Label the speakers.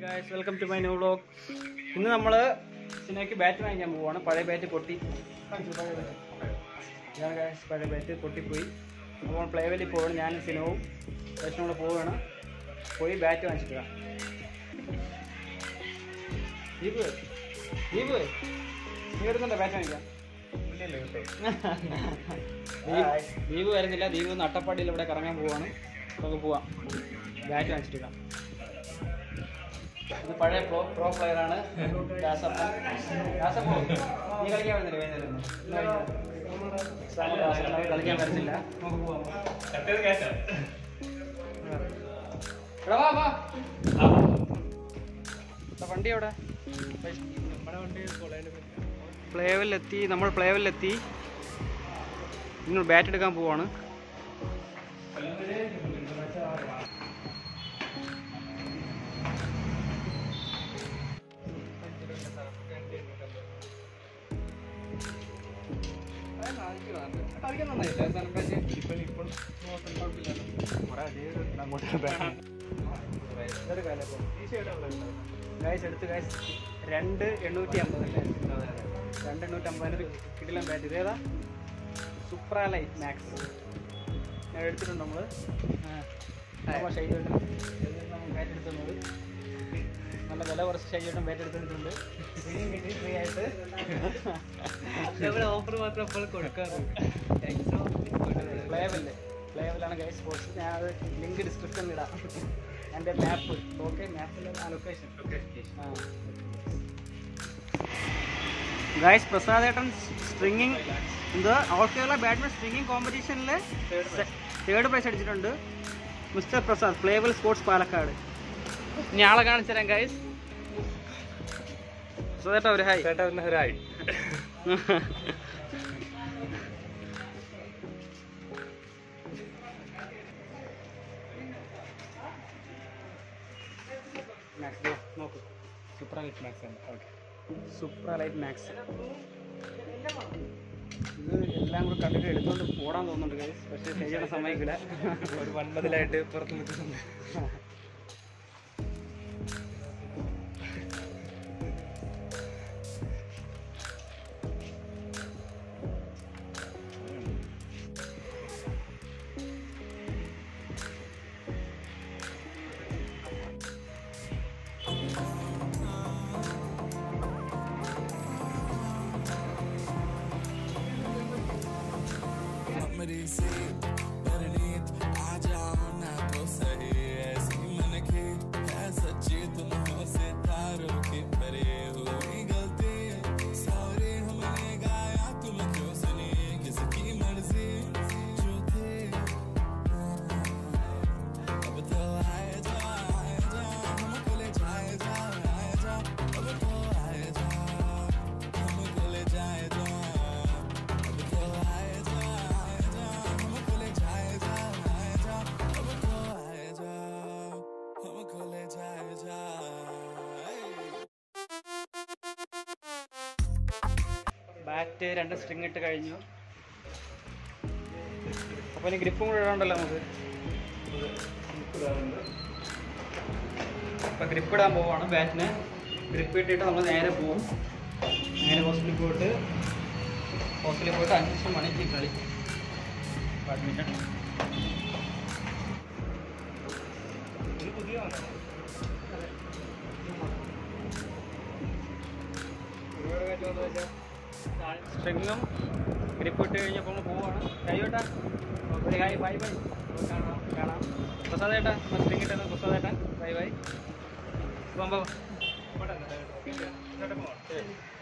Speaker 1: Guys welcome to my new vlog ഇന്ന് നമ്മൾ സിനിമയ്ക്ക് ബാറ്റ് വാങ്ങിക്കാൻ പോവാണ് പഴയ ബാറ്റ് പൊട്ടി കാണിച്ചു, പഴയ bat. ഇതാണ് ഗായ്സ് പഴയ ബാറ്റ് പൊട്ടിപ്പോയി അപ്പോൾ പ്ലേവലിൽ പോകണം ഞാനും സിനിമവും വൈഷ്ണവും കൂടെ പോവുകയാണ് പോയി ബാറ്റ് വാങ്ങിച്ചിട്ട് വരാം ദീപ് ദീപ് നീ വരുന്നുണ്ടോ ബാറ്റ് വാങ്ങിക്കാം ദീപ് ദീപ് വരുന്നില്ല ദീപ് നട്ടപ്പാടിയിൽ ഇവിടെ കറങ്ങാൻ പോവാണ് നമുക്ക് പോവാം ബാറ്റ് വാങ്ങിച്ചിട്ട് വരാം ഇത് പഴയ പ്രോ പ്രോ പ്ലെയർ ആണ് ദാസപ്പൻ ദാസപ്പോ നീ കളിക്കാൻ വരുന്നില്ല വൈകുന്നേരം ദാസപ്പൻ കളിക്കാൻ വരുന്നില്ല നമുക്ക് പോവാം എടാ വാ വാ എടാ, വണ്ടി എവിടെ പ്ലേവലിലെത്തി നമ്മൾ പ്ലേവലിലെത്തി നിങ്ങൾ ബാറ്റ് എടുക്കാൻ പോവാണ് ഗൈസ് എടുത്ത് ഗൈസ് രണ്ട് എണ്ണൂറ്റി അമ്പത് അല്ലേ രണ്ട് എണ്ണൂറ്റി അമ്പതിന് കിട്ടില്ല ബാറ്റ് ഇതേതാ സൂപ്പർ ലൈറ്റ് മാക്സ് ഞാൻ എടുത്തിട്ടുണ്ട് നമ്മൾ ഷൈജോട്ടൻ ബാറ്റ് എടുത്തുന്നത് നല്ല വില കുറച്ച് ഷൈജോട്ടൻ ബാറ്റ് എടുത്തിട്ടുണ്ട് ഫ്രീയും കിട്ടി ഫ്രീ ആയിട്ട്
Speaker 2: ഓഫർ മാത്രം അപ്പോൾ കൊടുക്കാറുണ്ട്
Speaker 1: പ്ലേവല്ലേ പ്ലേവലാണ് ഗൈസ് സ്പോർട്സ് ഞാൻ അത് ലിങ്ക് ഡിസ്ക്രിപ്ഷനിൽ ഇടാം എൻ്റെ മാപ്പ് ഓക്കെ മാപ്പിൽ ആ ലൊക്കേഷൻ ഗൈസ് പ്രസാദേട്ടൻ സ്ട്രിങ്ങിങ് ഇത് ഓൾ കേരള ബാഡ്മിൻ്റൺ സ്ട്രിങ്ങിങ് കോമ്പറ്റീഷനിൽ തേർഡ് പ്രൈസ് അടിച്ചിട്ടുണ്ട് mister Prasad Playwell sports Palakkad
Speaker 2: ഇനി ആളെ കാണിച്ചു തരാം ഗൈസ്
Speaker 1: പ്രസാദേട്ട ഒരു ഹായ്
Speaker 2: ചേട്ടാ ഒന്ന് ഹരായി
Speaker 1: മാക്സ് നോക്കൂ
Speaker 2: സൂപ്പർ ലൈറ്റ് മാക്സ് ആണ് ഓക്കെ
Speaker 1: സൂപ്പർ ലൈറ്റ് മാക്സ് ഇത് എല്ലാം കൂടെ കണ്ടിട്ട് എടുത്തോണ്ട് ഓടാൻ തോന്നുന്നുണ്ട് guys. പക്ഷേ ചെയ്യണ സമ്മതിക്കില്ല
Speaker 2: ഒരു വൺമതിലായിട്ട് പുറത്ത് നിൽക്കുന്നുണ്ട്
Speaker 3: मेरी से परनीत आ जाओ ना तो सही ऐसी मन की है सच्ची तुम हो सितारों की परे हुई गलती सॉरी हमने गाया तुम क्यों सुनी किसकी मर्जी जो थी अब तो आए जा आए जा हमको ले जाए जा आए जा अब तो आए जा हमको ले जाए जा अब तो आए जा आए जा हमको ले जाए जा आए जा अब तो आए जा हमको ले जाए जा
Speaker 1: ബാറ്റ് രണ്ട് സ്ട്രിങ് ഇട്ട് കഴിഞ്ഞു അപ്പോൾ ഇനി ഗ്രിപ്പും കൂടെ ഇടാണ്ടല്ലോ നമുക്ക് അപ്പോൾ ഗ്രിപ്പ് ഇടാൻ പോവാണ് ബാറ്റിന് ഗ്രിപ്പ് ഇട്ടിട്ട് നമ്മൾ നേരെ പോവും നേരെ ഹോസ്പിറ്റലിൽ പോയിട്ട് ഹോസ്പിറ്റലിൽ പോയിട്ട് അഞ്ച് മണിക്ക് കളി ബാഡ്മിൻ്റൺ സ്ട്രിങ്ങും ഗ്രിപ്പ് ഇട്ട് കഴിഞ്ഞപ്പോൾ നമ്മൾ പോവാണ് കൈയോട്ടാ ഒരു ഹായ് ബൈ ബൈ കാണാം കാണാം പ്രസാദേട്ടാ സ്ട്രിങ് ഇട്ടത് പ്രസാദേട്ടാ ബൈ ബൈ പോകുമ്പോൾ